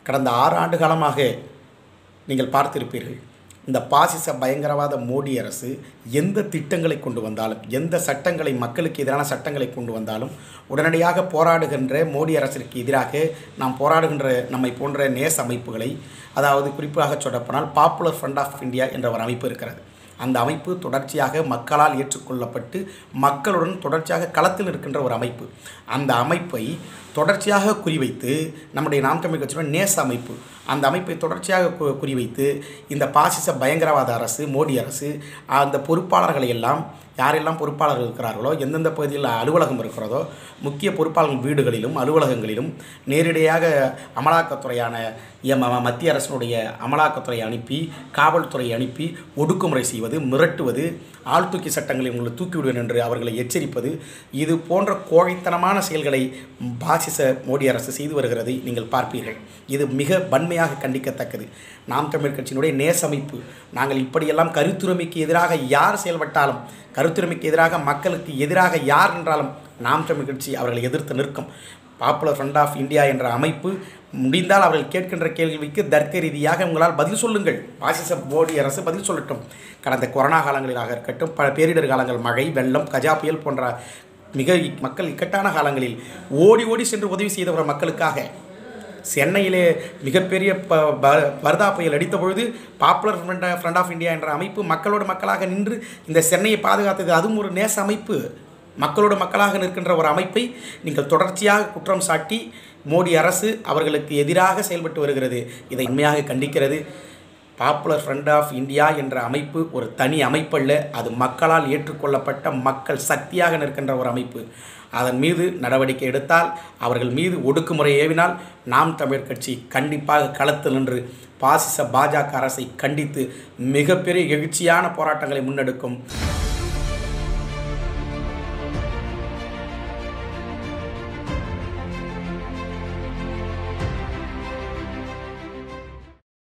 கடந்த ஆறு ஆண்டு காலமாக நீங்கள் பார்த்திருப்பீர்கள் இந்த பாசிச பயங்கரவாத மோடி அரசு எந்த திட்டங்களை கொண்டு வந்தாலும் எந்த சட்டங்களை மக்களுக்கு எதிரான சட்டங்களை கொண்டு வந்தாலும் உடனடியாக போராடுகின்ற மோடி அரசிற்கு எதிராக நாம் போராடுகின்ற நம்மை போன்ற நேச அமைப்புகளை அதாவது குறிப்பாக சொல்லப்போனால் பாப்புலர் ஃப்ரண்ட் ஆஃப் இந்தியா என்ற ஒரு அமைப்பு இருக்கிறது அந்த அமைப்பு தொடர்ச்சியாக மக்களால் ஏற்றுக்கொள்ளப்பட்டு மக்களுடன் தொடர்ச்சியாக களத்தில் இருக்கின்ற ஒரு அமைப்பு அந்த அமைப்பை தொடர்ச்சியாக குறிவைத்து நம்முடைய நாம் தமிழ் கட்சியுடன் நேச அமைப்பு அந்த அமைப்பை தொடர்ச்சியாக கு- குறிவைத்து இந்த பாசிச பயங்கரவாத அரசு மோடி அரசு அந்த பொறுப்பாளர்களை எல்லாம் யாரெல்லாம் பொறுப்பாளர்கள் இருக்கிறார்களோ எந்தெந்த பகுதியில் அலுவலகம் இருக்கிறதோ முக்கிய பொறுப்பாளர்கள் வீடுகளிலும் அலுவலகங்களிலும் நேரடியாக அமலாக்கத்துறையான எம் ம- மத்திய அரசினுடைய அமலாக்கத்துறை அனுப்பி காவல்துறை அனுப்பி ஒடுக்குமுறை செய்வது மிரட்டுவது ஆழ்தூக்கி சட்டங்களை உங்களை தூக்கிவிடுவேன் என்று அவர்களை எச்சரிப்பது இது போன்ற கோழைத்தனமான செயல்களை பாசிச மோடி அரசு செய்து வருகிறதை நீங்கள் பார்ப்பீர்கள் இது மிக வன்மையாக கண்டிக்கத்தக்கது நாம் தமிழ் கட்சியினுடைய நேசமைப்பு நாங்கள் இப்படியெல்லாம் கருத்துரிமைக்கு எதிராக யார் செயல்பட்டாலும் கருத்துரிமைக்கு எதிராக மக்களுக்கு எதிராக யார் என்றாலும் நாம் தமிழ் கட்சி அவர்களை எதிர்த்து நிற்கும் பாப்புலர் ஃப்ரண்ட் ஆஃப் இந்தியா என்ற அமைப்பு முடிந்தால் அவர்கள் கேட்கின்ற கேள்விக்கு தர்க்க ரீதியாக உங்களால் பதில் சொல்லுங்கள் பாசிச மோடி அரசு பதில் சொல்லட்டும் கடந்த கொரோனா காலங்களிலாக இருக்கட்டும் பல பேரிடர் காலங்கள் மழை வெள்ளம் கஜா புயல் போன்ற மிக இக்- மக்கள் இக்கட்டான காலங்களில் ஓடி ஓடி சென்று உதவி செய்தவர் மக்களுக்காக சென்னையிலே மிகப்பெரிய ப ப- வர்தா புயல் அடித்த பொழுது popular front front of India என்ற அமைப்பு மக்களோடு மக்களாக நின்று இந்த சென்னையை பாதுகாத்தது அதுவும் ஒரு நேச அமைப்பு மக்களோடு மக்களாக நிற்கின்ற ஒரு அமைப்பை நீங்கள் தொடர்ச்சியாக குற்றம் சாட்டி மோடி அரசு அவர்களுக்கு எதிராக செயல்பட்டு வருகிறது இதை உண்மையாக கண்டிக்கிறது பாப்புலர் ஃப்ரண்ட் ஆஃப் இந்தியா என்ற அமைப்பு ஒரு தனி அமைப்பல்ல அது மக்களால் ஏற்றுக்கொள்ளப்பட்ட மக்கள் சக்தியாக நிற்கின்ற ஒரு அமைப்பு அதன் மீது நடவடிக்கை எடுத்தால் அவர்கள் மீது ஒடுக்குமுறை ஏவினால் நாம் தமிழர் கட்சி கண்டிப்பாக களத்தில் நின்று பாசிச பாஜக அரசை கண்டித்து மிகப்பெரிய எழுச்சியான போராட்டங்களை முன்னெடுக்கும்